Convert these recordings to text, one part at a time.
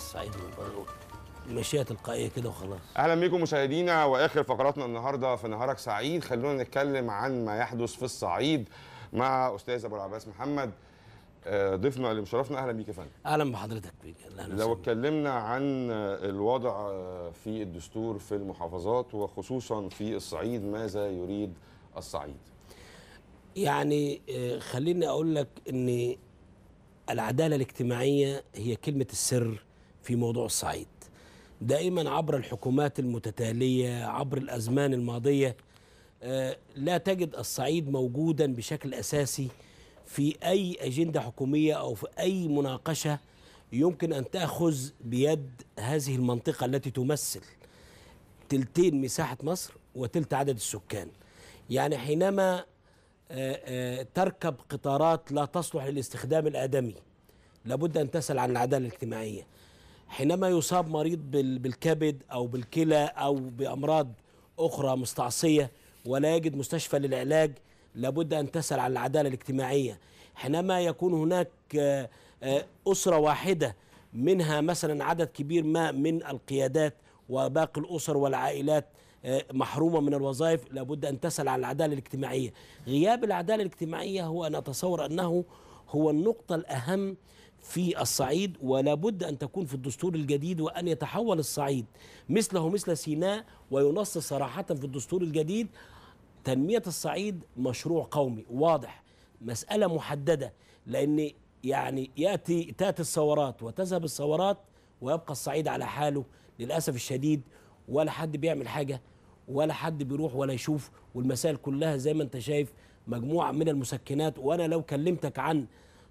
الصعيد من بره مشيئة تلقائية كده وخلاص اهلا بيكم مشاهدينا واخر فقراتنا النهارده في نهارك سعيد خلونا نتكلم عن ما يحدث في الصعيد مع استاذ ابو العباس محمد آه، ضيفنا اللي مشرفنا اهلا بيك يا فندم أهلا بحضرتك بيك أهلا لو وسهلا. اتكلمنا عن الوضع في الدستور في المحافظات وخصوصا في الصعيد ماذا يريد الصعيد يعني آه، خليني أقول لك إن العدالة الاجتماعية هي كلمة السر في موضوع الصعيد دائما عبر الحكومات المتتالية عبر الأزمان الماضية آه، لا تجد الصعيد موجودا بشكل أساسي في أي أجندة حكومية أو في أي مناقشة يمكن أن تأخذ بيد هذه المنطقة التي تمثل تلتين مساحة مصر وتلت عدد السكان يعني حينما آه، آه، تركب قطارات لا تصلح للاستخدام الآدمي لابد أن تسأل عن العدالة الاجتماعية حينما يصاب مريض بال- بالكبد أو بالكلى أو بأمراض أخرى مستعصية ولا يجد مستشفى للعلاج لابد أن تسأل عن العدالة الاجتماعية حينما يكون هناك آه، آه، أسرة واحدة منها مثلا عدد كبير ما من القيادات وباقي الأسر والعائلات آه، محرومة من الوظائف لابد أن تسأل عن العدالة الاجتماعية غياب العدالة الاجتماعية هو أن أتصور أنه هو النقطة الأهم في الصعيد ولا بد أن تكون في الدستور الجديد وأن يتحول الصعيد مثله مثل سيناء وينص صراحة في الدستور الجديد تنمية الصعيد مشروع قومي واضح مسألة محددة لأن يعني يأتي تأتي الثورات وتذهب الثورات ويبقى الصعيد على حاله للأسف الشديد ولا حد بيعمل حاجة ولا حد بيروح ولا يشوف والمسائل كلها زي ما انت شايف مجموعة من المسكنات وأنا لو كلمتك عن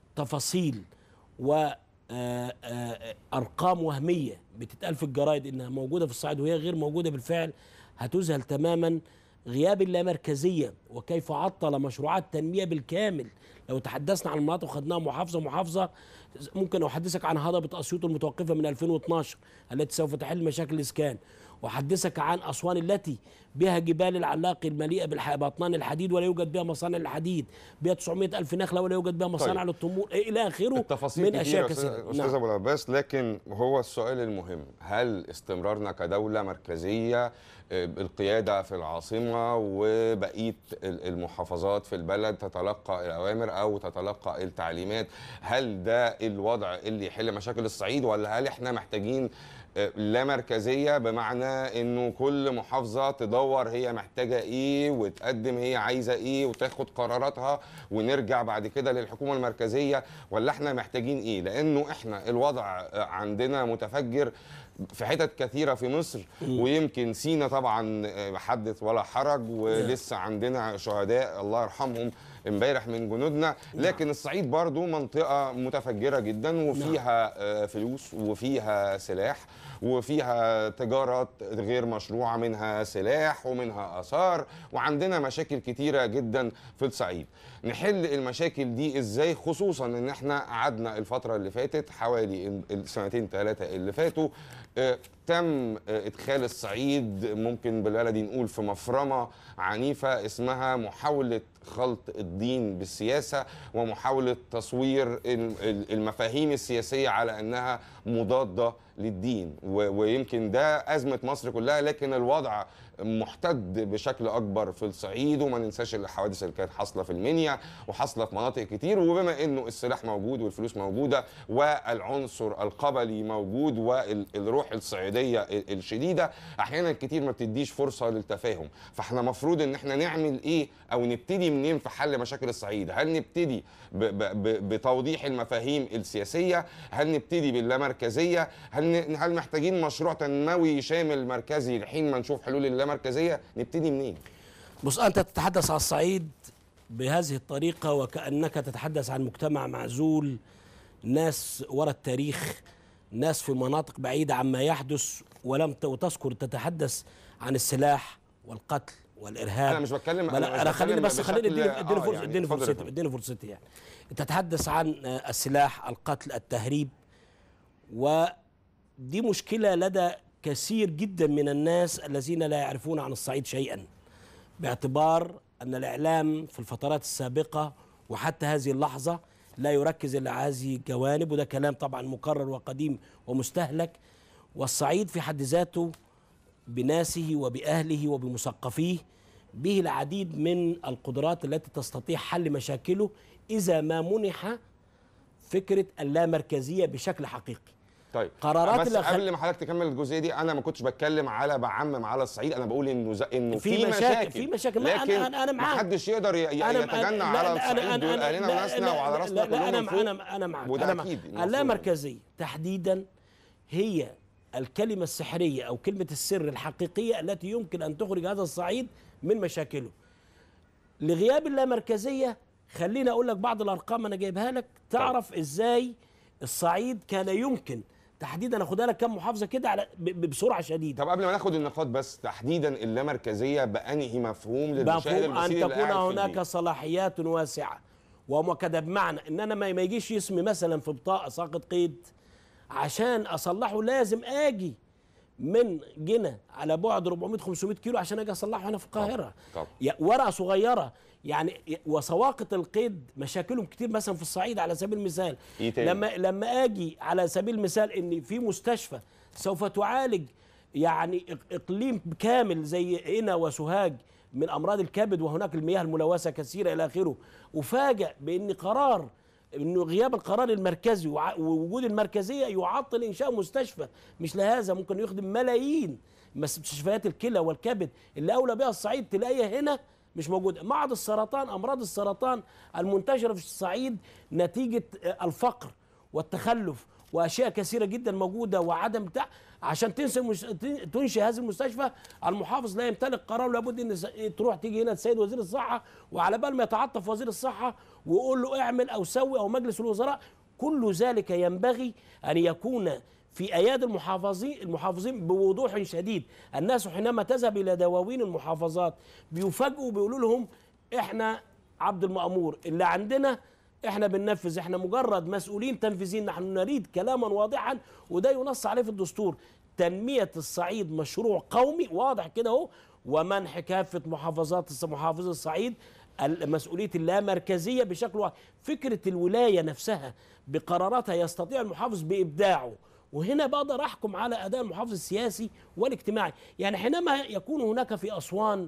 تفاصيل و آه، آه، ارقام وهميه بتتقال في الجرايد انها موجوده في الصعيد وهي غير موجوده بالفعل هتذهل تماما غياب اللامركزيه وكيف عطل مشروعات تنميه بالكامل لو تحدثنا عن المناطق وخدناها محافظه محافظه ممكن احدثك عن هضبه اسيوط المتوقفه من 2012 التي سوف تحل مشاكل الاسكان واحدثك عن اسوان التي بها جبال العلاق المليئه بالح- باطنان الحديد ولا يوجد بها مصانع الحديد بها 900 الف نخله ولا يوجد بها مصانع طيب. للطمور الى اخره التفاصيل من كتير اشياء يا أستاذ- كثيره استاذ ابو العباس لكن هو السؤال المهم هل استمرارنا كدوله مركزيه آه، القياده في العاصمه وبقيه ال- المحافظات في البلد تتلقى الاوامر او تتلقى التعليمات هل ده الوضع اللي يحل مشاكل الصعيد ولا هل احنا محتاجين آه، لا مركزيه بمعنى انه كل محافظه تدور هي محتاجه ايه وتقدم هي عايزه ايه وتاخد قراراتها ونرجع بعد كده للحكومه المركزيه ولا احنا محتاجين ايه لانه احنا الوضع آه، عندنا متفجر في حتت كثيره في مصر ويمكن سينا طبعا آه، حدث ولا حرج ولسه عندنا شهداء الله يرحمهم امبارح من جنودنا لكن الصعيد برضو منطقه متفجره جدا وفيها آه، فلوس وفيها سلاح وفيها تجارات غير مشروعه منها سلاح ومنها اثار وعندنا مشاكل كتيره جدا في الصعيد نحل المشاكل دي ازاي خصوصا ان احنا قعدنا الفتره اللي فاتت حوالي ال- السنتين ثلاثه اللي فاتوا آه، تم آه، ادخال الصعيد ممكن بالبلدي نقول في مفرمه عنيفه اسمها محاوله خلط الدين بالسياسه ومحاوله تصوير ال- ال- المفاهيم السياسيه على انها مضاده للدين و- ويمكن ده ازمه مصر كلها لكن الوضع محتد بشكل اكبر في الصعيد وما ننساش الحوادث اللي كانت حاصله في المنيا وحاصله في مناطق كتير وبما انه السلاح موجود والفلوس موجوده والعنصر القبلي موجود والروح الصعيديه ال- الشديده احيانا كتير ما بتديش فرصه للتفاهم فاحنا مفروض ان احنا نعمل ايه او نبتدي منين في حل مشاكل الصعيد هل نبتدي ب ب ب بتوضيح المفاهيم السياسيه هل نبتدي باللامركزيه هل ن- هل محتاجين مشروع تنموي شامل مركزي لحين ما نشوف حلول اللامركزيه نبتدي منين بص أنت تتحدث عن الصعيد بهذه الطريقة وكأنك تتحدث عن مجتمع معزول ناس وراء التاريخ ناس في مناطق بعيدة عما يحدث ولم ت- وتذكر تتحدث عن السلاح والقتل والإرهاب انا مش بتكلم ما لا مش انا خليني بتكلم بس خليني بشكل- اديني اديني آه، فرصه يعني اديني اتفضل يا فرصتي فندم. اديني فرصتي يعني تتحدث عن آه، السلاح القتل التهريب ودي مشكله لدى كثير جدا من الناس الذين لا يعرفون عن الصعيد شيئا باعتبار ان الاعلام في الفترات السابقه وحتى هذه اللحظه لا يركز الا على هذه الجوانب وده كلام طبعا مكرر وقديم ومستهلك والصعيد في حد ذاته بناسه وبأهله وبمثقفيه به العديد من القدرات التي تستطيع حل مشاكله إذا ما منح فكرة اللامركزية بشكل حقيقي طيب قرارات بس اللي خل- قبل ما حضرتك تكمل الجزئيه دي انا ما كنتش بتكلم على بعمم على الصعيد انا بقول انه ز... انه في في, مشاكل- مشاكل في مشاكل. ما أنا- لكن أنا- أنا معاك. ما حدش يقدر ي... ي- أنا- يتجنى لا- على لا- الصعيد دول لا- اهلنا لا- وناسنا لا- وعلى لا- راسنا لا- كلهم أنا من مع- فوق أنا أنا معك وده أنا معك. أكيد المفروض اللامركزية تحديدا هي الكلمة السحرية أو كلمة السر الحقيقية التي يمكن أن تخرج هذا الصعيد من مشاكله لغياب اللامركزية خليني أقول لك بعض الأرقام أنا جايبها لك تعرف إزاي الصعيد كان يمكن تحديدا أخدها لك كم محافظة كده على ب- ب- بسرعة شديدة طب قبل ما ناخد النقاط بس تحديدا اللامركزيه بانهي مفهوم للمشاهد مفهوم ان المسير اللي تكون قاعد في هناك البيت؟ صلاحيات واسعه ومؤكده بمعنى ان انا ما ما يجيش اسمي مثلا في بطاقه ساقط قيد عشان اصلحه لازم اجي من جنة على بعد 400 500 كيلو عشان اجي اصلحه هنا في القاهره طبعا. يا- ورقه صغيره يعني ي- وسواقة القيد مشاكلهم كتير مثلا في الصعيد على سبيل المثال إيه تاني؟ لما لما اجي على سبيل المثال ان في مستشفى سوف تعالج يعني إق- اقليم كامل زي هنا وسوهاج من امراض الكبد وهناك المياه الملوثه كثيره الى اخره وفاجأ بان قرار انه غياب القرار المركزي وع- ووجود المركزيه يعطل انشاء مستشفى مش لهذا ممكن يخدم ملايين مس- مستشفيات الكلى والكبد اللي اولى بها الصعيد تلاقيها هنا مش موجوده معرض السرطان امراض السرطان المنتشره في الصعيد نتيجه آه، الفقر والتخلف واشياء كثيره جدا موجوده وعدم بتاع عشان تنشئ مش... تن- تنشئ هذه المستشفى المحافظ لا يمتلك قرار لابد ان س- تروح تيجي هنا السيد وزير الصحه وعلى بال ما يتعاطف وزير الصحه ويقول له اعمل او سوي او مجلس الوزراء كل ذلك ينبغي ان يكون في ايادي المحافظين المحافظين بوضوح شديد الناس حينما تذهب الى دواوين المحافظات بيفاجئوا بيقولوا لهم احنا عبد المأمور اللي عندنا احنا بننفذ احنا مجرد مسؤولين تنفيذيين نحن نريد كلاما واضحا وده ينص عليه في الدستور تنمية الصعيد مشروع قومي واضح كده اهو ومنح كافة محافظات محافظ الصعيد مسؤولية اللامركزية بشكل واضح فكرة الولاية نفسها بقراراتها يستطيع المحافظ بإبداعه وهنا بقدر أحكم على أداء المحافظ السياسي والاجتماعي يعني حينما يكون هناك في أسوان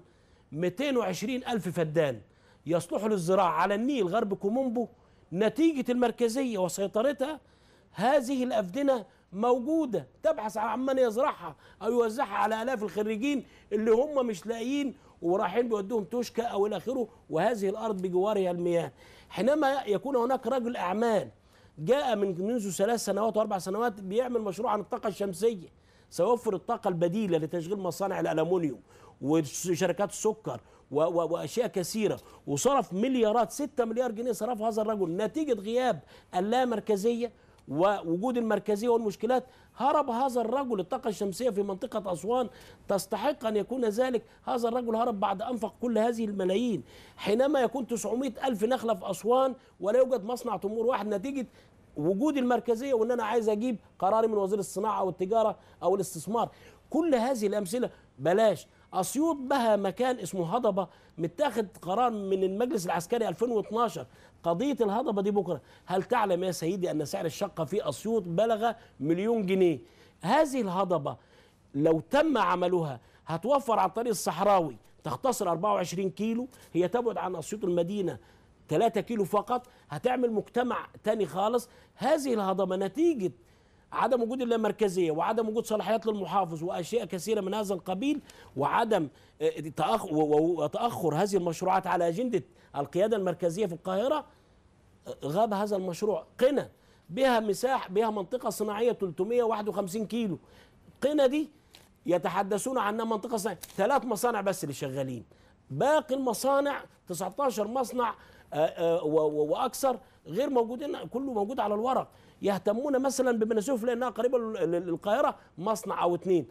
220 ألف فدان يصلحوا للزراعة على النيل غرب كومومبو نتيجة المركزية وسيطرتها هذه الأفدنة موجودة تبحث عن من يزرعها أو يوزعها على آلاف الخريجين اللي هم مش لاقيين ورايحين بيودوهم توشكا أو إلى آخره وهذه الأرض بجوارها المياه حينما يكون هناك رجل أعمال جاء من منذ ثلاث سنوات وأربع سنوات بيعمل مشروع عن الطاقة الشمسية سيوفر الطاقة البديلة لتشغيل مصانع الألمنيوم وشركات السكر و- و- واشياء كثيره وصرف مليارات 6 مليار جنيه صرفها هذا الرجل نتيجه غياب اللامركزيه ووجود المركزيه والمشكلات هرب هذا الرجل الطاقه الشمسيه في منطقه اسوان تستحق ان يكون ذلك هذا الرجل هرب بعد انفق كل هذه الملايين حينما يكون 900 الف نخله في اسوان ولا يوجد مصنع تمور واحد نتيجه وجود المركزيه وان انا عايز اجيب قراري من وزير الصناعه او التجاره او الاستثمار كل هذه الامثله بلاش اسيوط بها مكان اسمه هضبه متاخد قرار من المجلس العسكري 2012 قضيه الهضبه دي بكره هل تعلم يا سيدي ان سعر الشقه في اسيوط بلغ مليون جنيه هذه الهضبه لو تم عملها هتوفر عن طريق الصحراوي تختصر 24 كيلو هي تبعد عن اسيوط المدينه 3 كيلو فقط هتعمل مجتمع تاني خالص هذه الهضبه نتيجه عدم وجود اللامركزيه وعدم وجود صلاحيات للمحافظ واشياء كثيره من هذا القبيل وعدم آه، تأخ- و- و- وتاخر هذه المشروعات على اجنده القياده المركزيه في القاهره آه، غاب هذا المشروع قنا بها مساح بها منطقه صناعيه 351 كيلو قنا دي يتحدثون عنها منطقه صناعيه ثلاث مصانع بس اللي شغالين باقي المصانع 19 مصنع آه، آه، و- و- واكثر غير موجودين كله موجود على الورق يهتمون مثلا ببني سويف لانها قريبه لل- لل- للقاهره مصنع او اثنين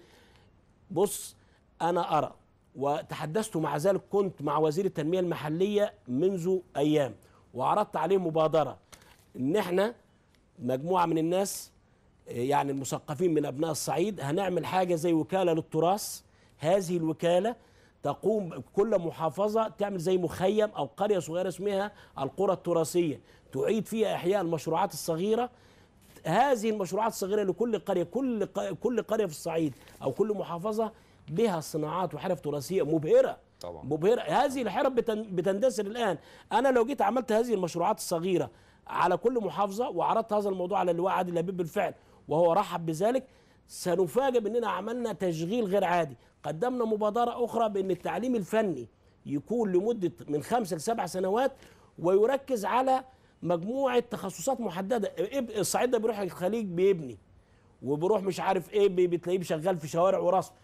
بص انا ارى وتحدثت مع ذلك كنت مع وزير التنميه المحليه منذ ايام وعرضت عليه مبادره ان احنا مجموعه من الناس يعني المثقفين من ابناء الصعيد هنعمل حاجه زي وكاله للتراث هذه الوكاله تقوم كل محافظه تعمل زي مخيم او قريه صغيره اسمها القرى التراثيه تعيد فيها احياء المشروعات الصغيره هذه المشروعات الصغيره لكل قريه كل ق- كل قريه في الصعيد او كل محافظه بها صناعات وحرف تراثيه مبهره طبعا. مبهره هذه الحرف بتن- بتندثر الان انا لو جيت عملت هذه المشروعات الصغيره على كل محافظه وعرضت هذا الموضوع على اللواء عادل لبيب بالفعل وهو رحب بذلك سنفاجئ باننا عملنا تشغيل غير عادي قدمنا مبادره اخرى بان التعليم الفني يكون لمده من خمس لسبع سنوات ويركز على مجموعه تخصصات محدده إب- الصعيد ده بيروح الخليج بيبني وبيروح مش عارف ايه بي- بتلاقيه شغال في شوارع ورصف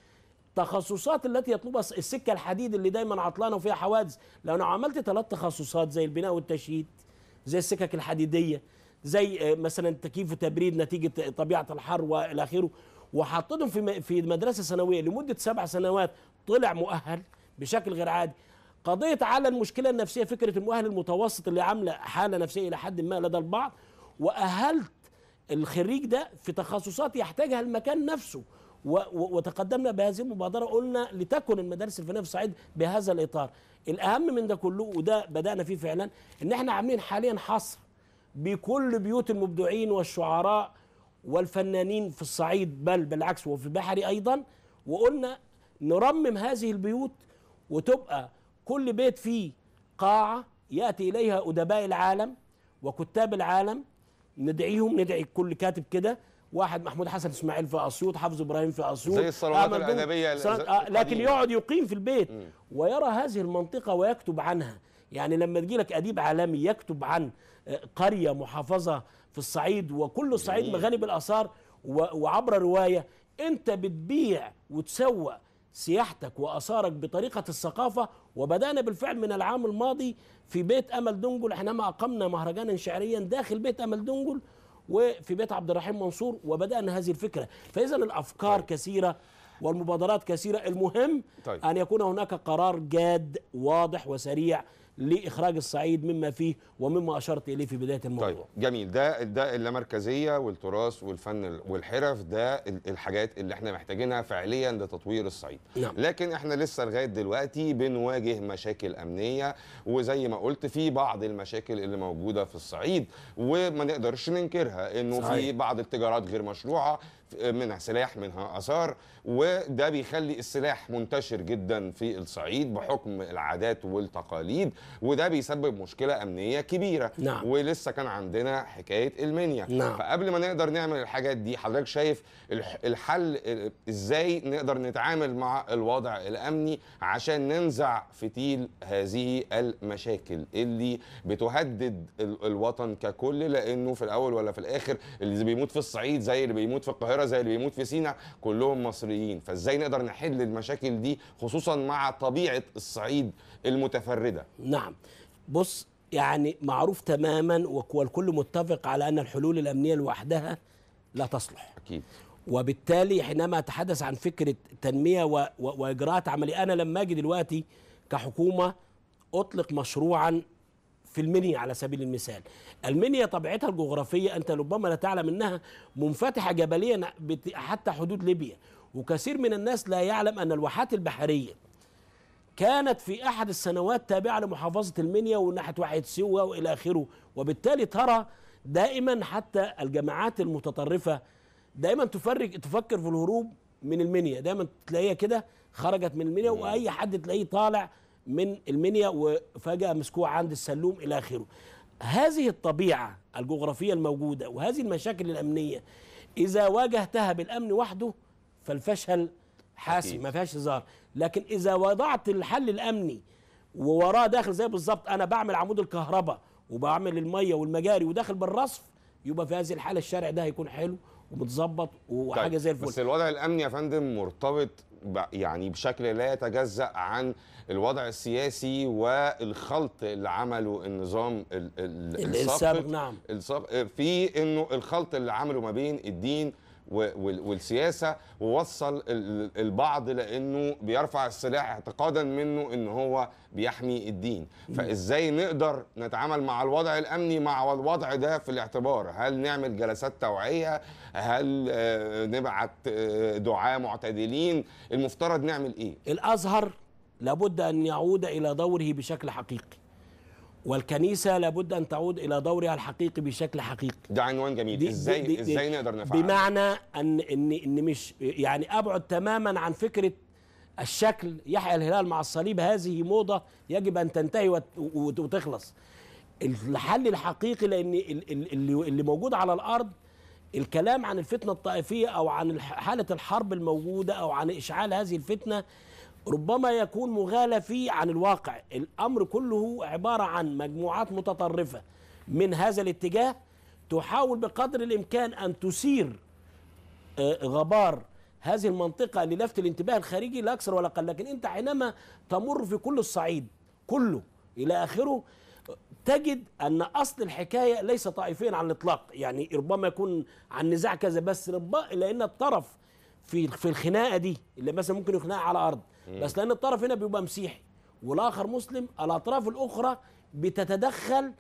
تخصصات التي يطلبها الس- السكه الحديد اللي دايما عطلانه وفيها حوادث لو انا عملت ثلاث تخصصات زي البناء والتشييد زي السكك الحديديه زي آه، مثلا تكييف وتبريد نتيجه طبيعه الحر والى اخره وحطيتهم في م- في مدرسه ثانويه لمده سبع سنوات طلع مؤهل بشكل غير عادي قضيت على المشكله النفسيه فكره المؤهل المتوسط اللي عامله حاله نفسيه الى حد ما لدى البعض واهلت الخريج ده في تخصصات يحتاجها المكان نفسه و- و- وتقدمنا بهذه المبادره قلنا لتكن المدارس الفنيه في الصعيد بهذا الاطار الاهم من ده كله وده بدانا فيه فعلا ان احنا عاملين حاليا حصر بكل بيوت المبدعين والشعراء والفنانين في الصعيد بل بالعكس وفي البحري ايضا وقلنا نرمم هذه البيوت وتبقى كل بيت فيه قاعه ياتي اليها ادباء العالم وكتاب العالم ندعيهم ندعي كل كاتب كده واحد محمود حسن اسماعيل في اسيوط حافظ ابراهيم في اسيوط زي الصالونات أحمد جمعة. الأدبية صالونات- الز- آه، لكن القديمة. يقعد يقيم في البيت ويرى هذه المنطقه ويكتب عنها يعني لما تجي لك اديب عالمي يكتب عن آه، قريه محافظه في الصعيد وكل الصعيد جميل. مغاني بالاثار و- وعبر روايه انت بتبيع وتسوق سياحتك واثارك بطريقه الثقافه وبدانا بالفعل من العام الماضي في بيت امل دنجل حينما اقمنا مهرجانا شعريا داخل بيت امل دنجل وفي بيت عبد الرحيم منصور وبدانا هذه الفكره فاذا الافكار طيب. كثيره والمبادرات كثيره المهم طيب. ان يكون هناك قرار جاد واضح وسريع لاخراج الصعيد مما فيه ومما اشرت اليه في بدايه الموضوع طيب جميل ده ده اللامركزيه والتراث والفن والحرف ده ال- الحاجات اللي احنا محتاجينها فعليا لتطوير الصعيد نعم. لكن احنا لسه لغايه دلوقتي بنواجه مشاكل امنيه وزي ما قلت في بعض المشاكل اللي موجوده في الصعيد وما نقدرش ننكرها انه في صحيح. بعض التجارات غير مشروعه منها سلاح منها اثار وده بيخلي السلاح منتشر جدا في الصعيد بحكم العادات والتقاليد وده بيسبب مشكله امنيه كبيره نعم. ولسه كان عندنا حكايه المنيا نعم. فقبل ما نقدر نعمل الحاجات دي حضرتك شايف الح- الحل ال- ازاي نقدر نتعامل مع الوضع الامني عشان ننزع فتيل هذه المشاكل اللي بتهدد ال- الوطن ككل لانه في الاول ولا في الاخر اللي بيموت في الصعيد زي اللي بيموت في القاهره زي اللي بيموت في سيناء كلهم مصريين فازاي نقدر نحل المشاكل دي خصوصا مع طبيعه الصعيد المتفرده نعم بص يعني معروف تماما وك- والكل متفق على ان الحلول الامنيه لوحدها لا تصلح اكيد وبالتالي حينما اتحدث عن فكره تنميه و... و... واجراءات عمليه انا لما اجي دلوقتي كحكومه اطلق مشروعا في المنيا على سبيل المثال المنيا طبيعتها الجغرافيه انت ربما لا تعلم انها منفتحه جبليا بت... حتى حدود ليبيا وكثير من الناس لا يعلم ان الواحات البحريه كانت في احد السنوات تابعه لمحافظه المنيا وناحيه واحد سوا والى اخره وبالتالي ترى دائما حتى الجماعات المتطرفه دائما تفرج تفكر في الهروب من المنيا دائما تلاقيها كده خرجت من المنيا واي حد تلاقيه طالع من المنيا وفجاه مسكوه عند السلوم الى اخره هذه الطبيعه الجغرافيه الموجوده وهذه المشاكل الامنيه اذا واجهتها بالامن وحده فالفشل حاسم أكيد. ما فيهاش هزار لكن اذا وضعت الحل الامني ووراه داخل زي بالظبط انا بعمل عمود الكهرباء وبعمل الميه والمجاري وداخل بالرصف يبقى في هذه الحاله الشارع ده هيكون حلو ومتظبط وحاجه زي الفل بس الوضع الامني يا فندم مرتبط ب- يعني بشكل لا يتجزا عن الوضع السياسي والخلط اللي عمله النظام ال- ال- ال- السابق السابق نعم السابق في انه الخلط اللي عمله ما بين الدين و- وال- والسياسه ووصل ال- البعض لانه بيرفع السلاح اعتقادا منه ان هو بيحمي الدين فازاي نقدر نتعامل مع الوضع الامني مع الوضع ده في الاعتبار هل نعمل جلسات توعيه هل آه، نبعت آه، دعاة معتدلين المفترض نعمل ايه الازهر لابد ان يعود الى دوره بشكل حقيقي والكنيسه لابد ان تعود الى دورها الحقيقي بشكل حقيقي ده عنوان جميل ازاي ازاي نقدر نفعل بمعنى ان ان ان مش يعني ابعد تماما عن فكره الشكل يحيى الهلال مع الصليب هذه موضه يجب ان تنتهي وت- وت- وتخلص الحل الحقيقي لان ال- ال- اللي اللي موجود على الارض الكلام عن الفتنه الطائفيه او عن الح- حاله الحرب الموجوده او عن اشعال هذه الفتنه ربما يكون مغالى فيه عن الواقع الامر كله عباره عن مجموعات متطرفه من هذا الاتجاه تحاول بقدر الامكان ان تثير آه، غبار هذه المنطقة للفت الانتباه الخارجي لا أكثر ولا أقل لكن أنت حينما تمر في كل الصعيد كله إلى آخره تجد أن أصل الحكاية ليس طائفيا على الإطلاق يعني ربما يكون عن نزاع كذا بس ربما لأن الطرف في في الخناقة دي اللي مثلا ممكن يخنقها على أرض بس لأن الطرف هنا بيبقى مسيحي والآخر مسلم الأطراف الأخرى بتتدخل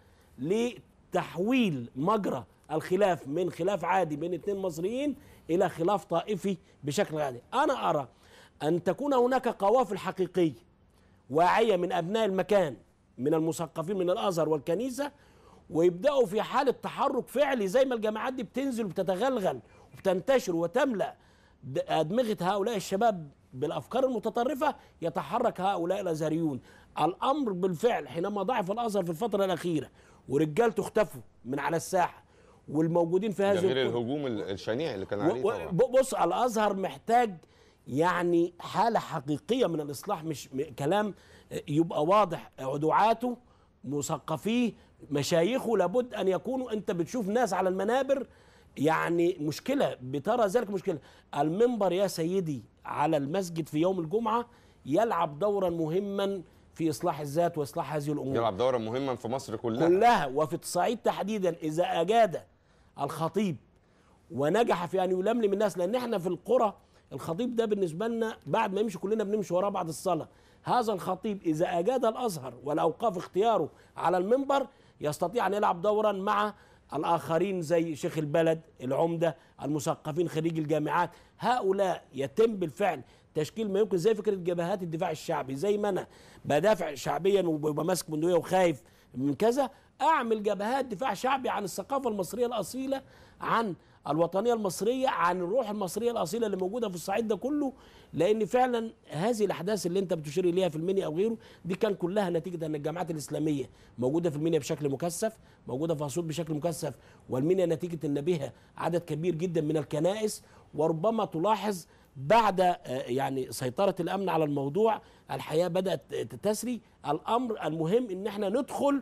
لتحويل مجرى الخلاف من خلاف عادي بين اثنين مصريين الى خلاف طائفي بشكل عادي انا ارى ان تكون هناك قوافل حقيقيه واعيه من ابناء المكان من المثقفين من الازهر والكنيسه ويبداوا في حاله تحرك فعلي زي ما الجماعات دي بتنزل وبتتغلغل وبتنتشر وتملا د- ادمغه هؤلاء الشباب بالافكار المتطرفه يتحرك هؤلاء الازهريون الامر بالفعل حينما ضعف الازهر في الفتره الاخيره ورجالته اختفوا من على الساحه والموجودين في ده هذه غير القرى- الهجوم ال- الشنيع اللي كان و- عليه و- طبعا ب- بص الازهر محتاج يعني حاله حقيقيه من الاصلاح مش م- كلام يبقى واضح دعاته مثقفيه مشايخه لابد ان يكونوا انت بتشوف ناس على المنابر يعني مشكله بترى ذلك مشكله المنبر يا سيدي على المسجد في يوم الجمعه يلعب دورا مهما في اصلاح الذات واصلاح هذه الامور يلعب دورا مهما في مصر كلها كلها وفي الصعيد تحديدا اذا اجاد الخطيب ونجح في ان يلملم الناس لان احنا في القرى الخطيب ده بالنسبه لنا بعد ما يمشي كلنا بنمشي وراه بعد الصلاه هذا الخطيب اذا اجاد الازهر والاوقاف اختياره على المنبر يستطيع ان يلعب دورا مع الاخرين زي شيخ البلد العمده المثقفين خريج الجامعات هؤلاء يتم بالفعل تشكيل ما يمكن زي فكره جبهات الدفاع الشعبي زي ما انا بدافع شعبيا وببقى ماسك بندقيه وخايف من كذا اعمل جبهات دفاع شعبي عن الثقافه المصريه الاصيله عن الوطنيه المصريه عن الروح المصريه الاصيله اللي موجوده في الصعيد ده كله لان فعلا هذه الاحداث اللي انت بتشير اليها في المنيا او غيره دي كان كلها نتيجه ان الجامعات الاسلاميه موجوده في المنيا بشكل مكثف موجوده في اسيوط بشكل مكثف والمنيا نتيجه ان بها عدد كبير جدا من الكنائس وربما تلاحظ بعد آه، يعني سيطرة الأمن على الموضوع الحياة بدأت تسري الأمر المهم إن احنا ندخل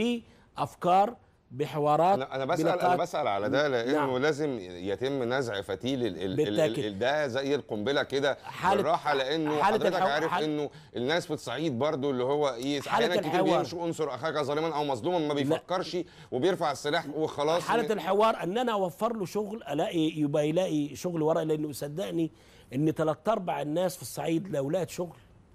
بأفكار بحوارات انا انا بسال انا بنقاط. بسال على ده لانه نعم. لازم يتم نزع فتيل ال ال ال بالتأكيد. ال ده زي القنبله كده حالة- بالراحه لانه حالة حضرتك الحو- عارف حالة- انه الناس في الصعيد برضو اللي هو ايه حالة احيانا كتير الحوار. بيمشي انصر اخاك ظالما او مظلوما ما بيفكرش وبيرفع السلاح وخلاص حالة الحوار ان انا اوفر له شغل الاقي يبقى يلاقي شغل ورا لانه صدقني ان ثلاث ارباع الناس في الصعيد لو لقت شغل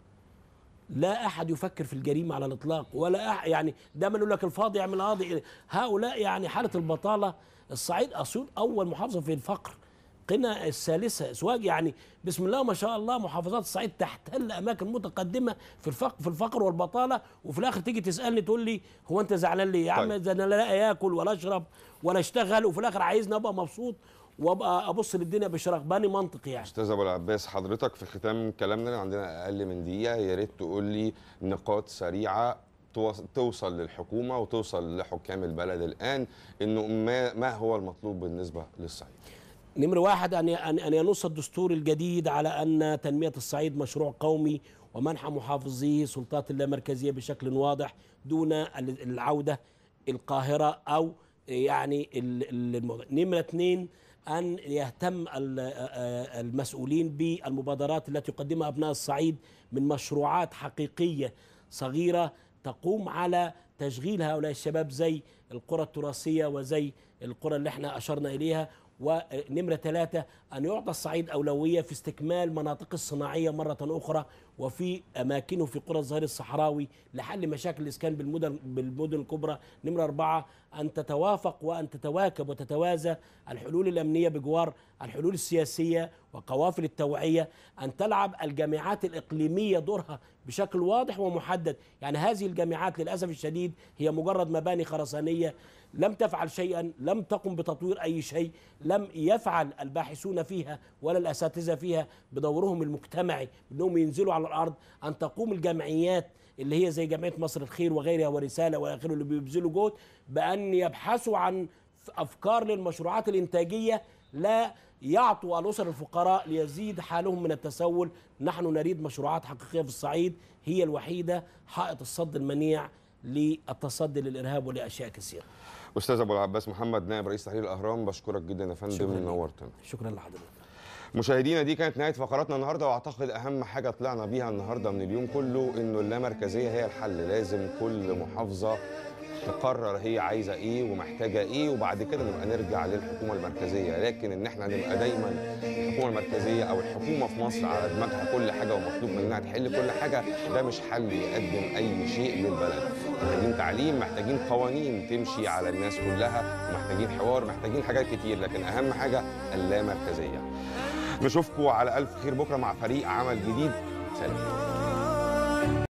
لا احد يفكر في الجريمه على الاطلاق ولا أح يعني دايما يقول لك الفاضي يعمل قاضي هؤلاء يعني حاله البطاله الصعيد اسيوط اول محافظه في الفقر قنا الثالثه سواج يعني بسم الله ما شاء الله محافظات الصعيد تحتل اماكن متقدمه في الفقر في الفقر والبطاله وفي الاخر تيجي تسالني تقول لي هو انت زعلان ليه يا عم طيب. ده انا لا ياكل ولا اشرب ولا اشتغل وفي الاخر عايزني ابقى مبسوط وابقى ابص للدنيا بشرق باني منطق يعني استاذ ابو العباس حضرتك في ختام كلامنا اللي عندنا اقل من دقيقه يا ريت تقول لي نقاط سريعه توص- توصل للحكومه وتوصل لحكام البلد الان انه ما ما هو المطلوب بالنسبه للصعيد نمرة واحد أن أن أن ينص الدستور الجديد على أن تنمية الصعيد مشروع قومي ومنح محافظيه سلطات اللامركزية بشكل واضح دون ال- العودة القاهرة أو يعني ال- ال- الموضوع نمرة اثنين أن يهتم ال- آه، المسؤولين بالمبادرات التي يقدمها أبناء الصعيد من مشروعات حقيقية صغيرة تقوم على تشغيل هؤلاء الشباب زي القرى التراثية وزي القرى اللي احنا أشرنا إليها ونمرة ثلاثة أن يعطى الصعيد أولوية في استكمال مناطق الصناعية مرة أخرى وفي اماكنه في قرى الظهير الصحراوي لحل مشاكل الاسكان بالمدن بالمدن الكبرى نمره اربعه ان تتوافق وان تتواكب وتتوازى الحلول الامنيه بجوار الحلول السياسيه وقوافل التوعيه ان تلعب الجامعات الاقليميه دورها بشكل واضح ومحدد يعني هذه الجامعات للاسف الشديد هي مجرد مباني خرسانيه لم تفعل شيئا لم تقم بتطوير اي شيء لم يفعل الباحثون فيها ولا الاساتذه فيها بدورهم المجتمعي انهم ينزلوا على الارض ان تقوم الجمعيات اللي هي زي جمعيه مصر الخير وغيرها ورساله والى اخره اللي بيبذلوا جهد بان يبحثوا عن افكار للمشروعات الانتاجيه لا يعطوا الاسر الفقراء ليزيد حالهم من التسول نحن نريد مشروعات حقيقيه في الصعيد هي الوحيده حائط الصد المنيع للتصدي للارهاب ولاشياء كثيره استاذ ابو العباس محمد نائب رئيس تحرير الاهرام بشكرك جدا يا شكراً فندم لك. نورتنا شكرا لحضرتك مشاهدينا دي كانت نهايه فقراتنا النهارده واعتقد اهم حاجه طلعنا بيها النهارده من اليوم كله انه اللامركزيه هي الحل لازم كل محافظه تقرر هي عايزه ايه ومحتاجه ايه وبعد كده نبقى نرجع للحكومه المركزيه لكن ان احنا نبقى دايما الحكومه المركزيه او الحكومه في مصر على دماغها كل حاجه ومطلوب منها تحل كل حاجه ده مش حل يقدم اي شيء للبلد محتاجين تعليم محتاجين قوانين تمشي على الناس كلها ومحتاجين حوار محتاجين حاجات كتير لكن اهم حاجه اللامركزيه نشوفكم على الف خير بكره مع فريق عمل جديد سلام